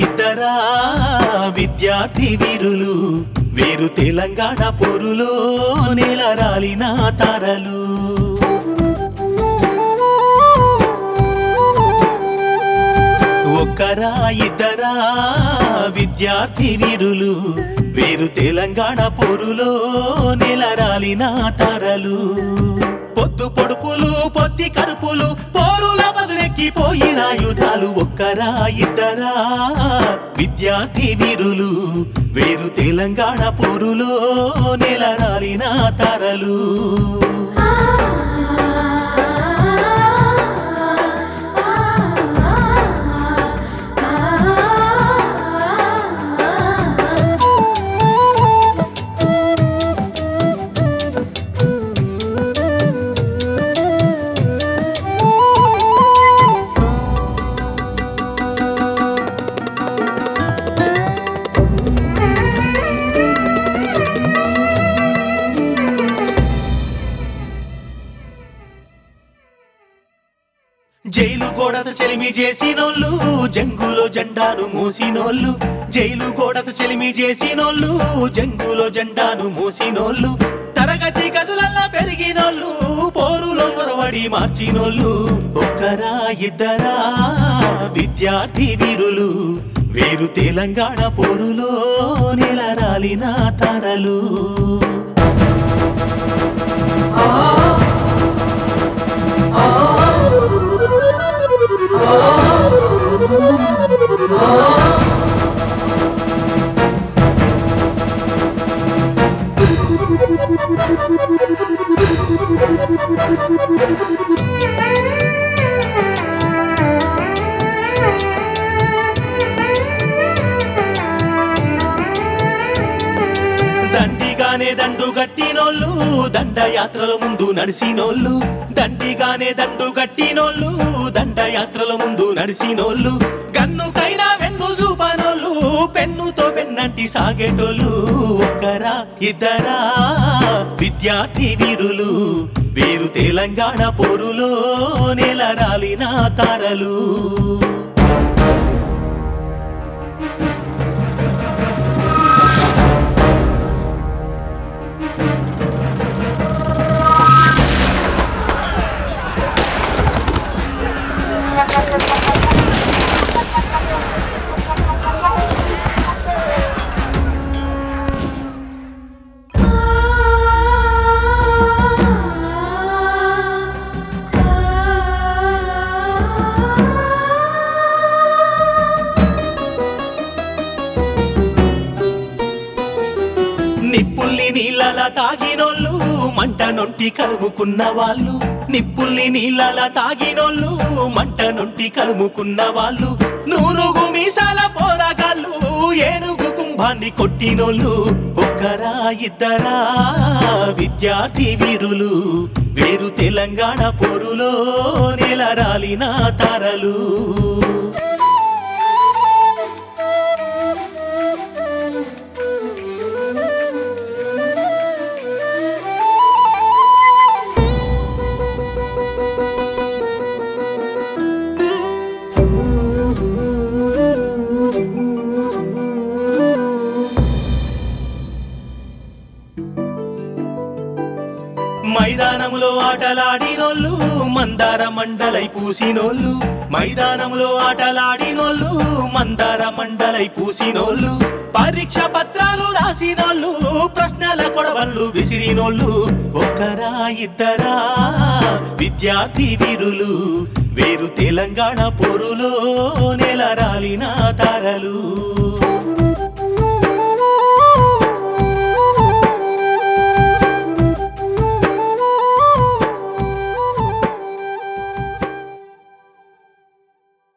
ఇద్దరా విద్యార్థి వీరులు వీరు తెలంగాణ పొరులో నేలరాలిన తారలు ఒక్కరా ఇద్దరా విద్యార్థి వీరులు వీరు తెలంగాణ పొరులో నెలరాలిన తారలు పొద్దు పొడుపులు పొత్తి కడుపులు పోరుల బదులెక్కిపోయిన యుధాలు ఒక్కరా ఇద్దరా విద్యార్థి వీరులు వీరు తెలంగాణ పొరులో నెలరాలిన తారలు జైలు గోడతో చెలిమి చేసినోళ్ళు జంగులో జెండాను మూసినోళ్ళు జైలు గోడతో చెలిమి చేసినోళ్ళు జంగులో జెండాను మూసినోళ్ళు తరగతి గదులల్లా పెరిగినోళ్ళు పోరులో ఒరవడి మార్చినోళ్ళు ఒక్కరా ఇద్దరా విద్యార్థి వీరులు వీరు తెలంగాణ పోరులో నెలరాలిన తారలు దండిగానే దండు గట్టినోళ్ళు దండయాత్రల ముందు నడిచినోళ్ళు దండిగానే దండు గట్టినోళ్ళు దండయాత్రల ముందు నడిచినోళ్ళు గన్నుకైనా వెన్ను చూపనోళ్ళు పెన్నుతో పెన్నంటి సాగేటోళ్ళు ఒక్కరా ఇద్దరా విద్యార్థి వీరులు వీరు తెలంగాణ పోరులో నెలరాలిన తారలు నిప్పుల్ని నీళ్ళలా తాగినోళ్ళు మంట నొంటి కలుముకున్న వాళ్ళు నిప్పుల్ని నీళ్ళలా తాగినోళ్ళు మంట నొంటి కలుముకున్న వాళ్ళు నూనుగు మీసాల పోరాగాళ్ళు ఏనుగు కుంభాన్ని కొట్టినోళ్ళు ఒక్కరా ఇద్దరా విద్యార్థి వీరులు వీరు తెలంగాణ పోరులో నెలరాలిన తారలు మైదానములో ఆటలాడినోళ్ళు మందార మండలై పూసినోళ్ళు మైదానములో ఆటలాడినోళ్ళు మందార మండలై పూసినోళ్ళు పరీక్ష పత్రాలు రాసినోళ్ళు ప్రశ్నల కొడవళ్ళు విసిరినోళ్ళు ఒక్కరా ఇద్దరా విద్యార్థి వీరులు వీరు తెలంగాణ పోరులో నెలరాలిన తారలు